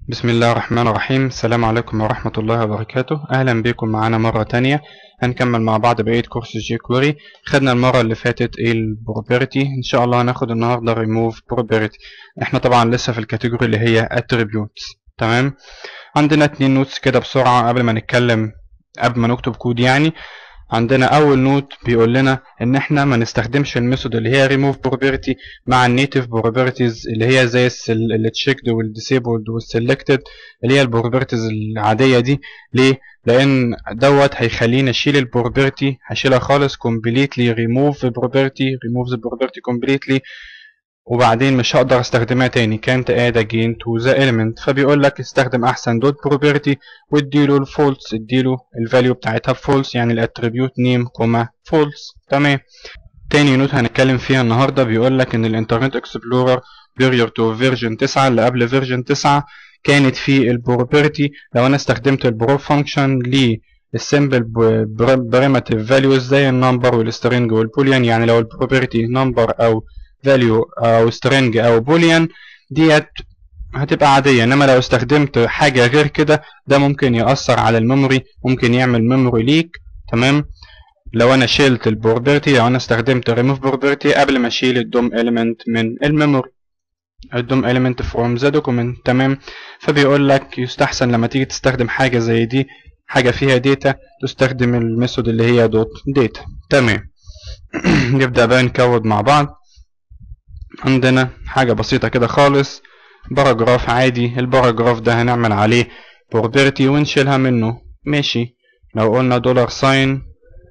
بسم الله الرحمن الرحيم السلام عليكم ورحمة الله وبركاته أهلا بكم معانا مرة تانية هنكمل مع بعض بقية كورس جي كويري خدنا المرة اللي فاتت ايه البروبرتي إن شاء الله هناخد النهاردة ريموف بروبرتي احنا طبعا لسه في الكاتيجوري اللي هي attributes تمام عندنا اتنين نوتس كده بسرعة قبل ما نتكلم قبل ما نكتب كود يعني عندنا اول نوت بيقول لنا ان احنا ما نستخدمش الميثود اللي هي remove property مع النيتف properties اللي هي زي اللي تشيكد والديسيبلد والسلكتد اللي هي البروبرتيز العاديه دي ليه لان دوت هيخليني اشيل البروبرتي هشيلها خالص completely remove the property remove the property completely وبعدين مش هقدر استخدمها تاني can't add again to the element فبيقول لك استخدم احسن دوت property واديله الفولس اديله الفاليو بتاعتها فولس يعني الاتريبيوت نيم كوما فولس تمام تاني نوت هنتكلم فيها النهارده بيقول لك ان الانترنت اكسبلورر بيريور تو فيرجن 9 اللي قبل فيرجن 9 كانت في البروبرتي لو انا استخدمت البرو فانكشن للسمبل بريماتيف فاليوز زي النمبر والسترنج والبوليان يعني لو البروبرتي نمبر او فاليو او string او boolean ديت هتبقى عادية انما لو استخدمت حاجة غير كده ده ممكن يأثر على الميموري ممكن يعمل ميموري ليك تمام لو انا شلت البروبرتي لو انا استخدمت remove property قبل ما اشيل الدوم element من الميموري الدوم element from the document تمام فبيقول لك يستحسن لما تيجي تستخدم حاجة زي دي حاجة فيها داتا تستخدم الميثود اللي هي دوت داتا تمام نبدأ بقى نكود مع بعض عندنا حاجة بسيطة كده خالص باراجراف عادي الباراجراف ده هنعمل عليه property ونشيلها منه ماشي لو قلنا دولار ساين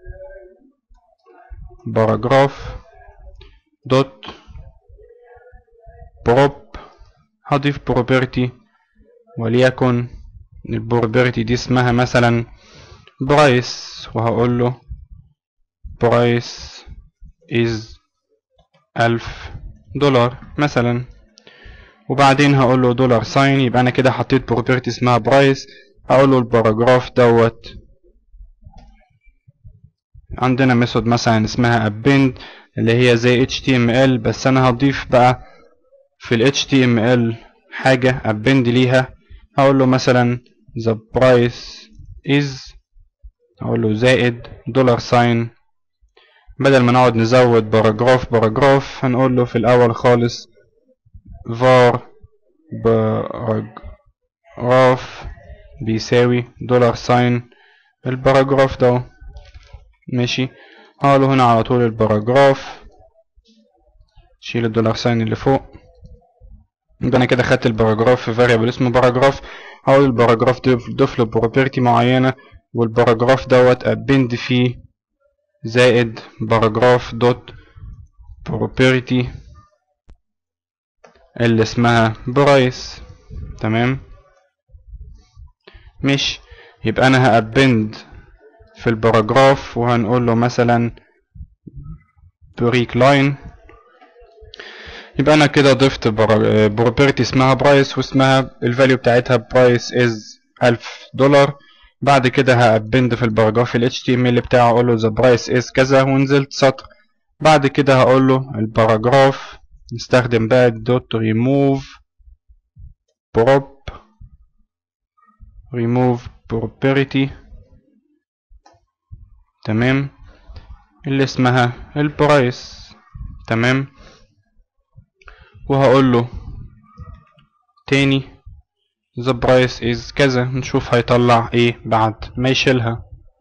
باراجراف دوت بروب هضيف property وليكن البروبرتي دي اسمها مثلا برايس وهقول له برايس is ألف دولار مثلا وبعدين هقول له دولار ساين يبقى انا كده حطيت بروبرتي اسمها برايس هقول له الباراجراف دوت عندنا ميثود مثلا اسمها append اللي هي زي html بس انا هضيف بقى في ال html حاجة append ليها هقول له مثلا the price is هقول له زائد دولار ساين بدل ما نقعد نزود باراجراف باراجراف هنقول له في الاول خالص var باراجراف بيساوي دولار ساين الباراجراف ده ماشي هقول له هنا على طول الباراجراف شيل الدولار ساين اللي فوق يبقى انا كده خدت الباراجراف في فاريبل اسمه باراجراف هقول الباراجراف ده ضيف له بروبرتي معينه والباراجراف دوت ابند فيه زائد باراجراف دوت بروبرتي اللي اسمها برايس تمام مش يبقى انا هابند في الباراجراف وهنقول له مثلا بريك لاين يبقى انا كده ضفت بروبرتي اسمها برايس واسمها الفاليو بتاعتها برايس از ألف دولار بعد كده هابند في الباراجراف ال HTML بتاعه اقول له the price is كذا ونزلت سطر بعد كده هقول له الباراجراف نستخدم بقى دوت remove prop remove property تمام اللي اسمها البرايس تمام وهقول له تاني the price is كذا نشوف هيطلع ايه بعد ما يشيلها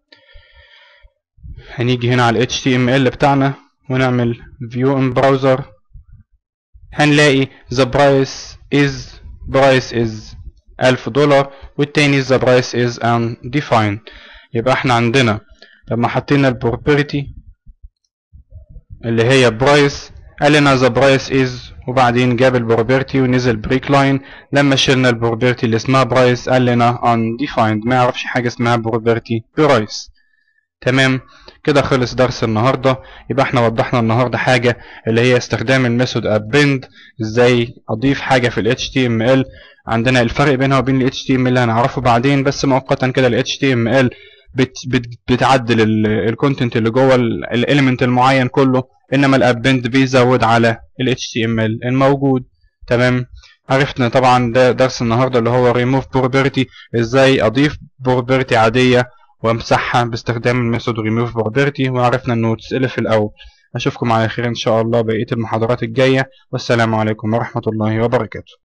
هنيجي هنا على ال HTML بتاعنا ونعمل view in browser هنلاقي the price is price is ألف دولار والتاني the price is undefined يبقى احنا عندنا لما حطينا البروبرتي اللي هي برايس قال لنا the price is وبعدين جاب البروبرتي ونزل بريك لاين لما شلنا البروبرتي اللي اسمها برايس قال لنا undefined ما يعرفش حاجه اسمها بروبرتي برايس تمام كده خلص درس النهارده يبقى احنا وضحنا النهارده حاجه اللي هي استخدام الميثود append ازاي اضيف حاجه في ال HTML عندنا الفرق بينها وبين ال HTML اللي هنعرفه بعدين بس مؤقتا كده ال HTML بت بت بتعدل الكونتنت اللي جوه الاليمنت المعين كله انما الابند بيزود على ال HTML الموجود تمام عرفنا طبعا ده درس النهارده اللي هو ريموف بروبرتي ازاي اضيف بروبرتي عاديه وامسحها باستخدام الميثود ريموف بروبرتي وعرفنا انه تسأل في الاول اشوفكم على خير ان شاء الله بقيه المحاضرات الجايه والسلام عليكم ورحمه الله وبركاته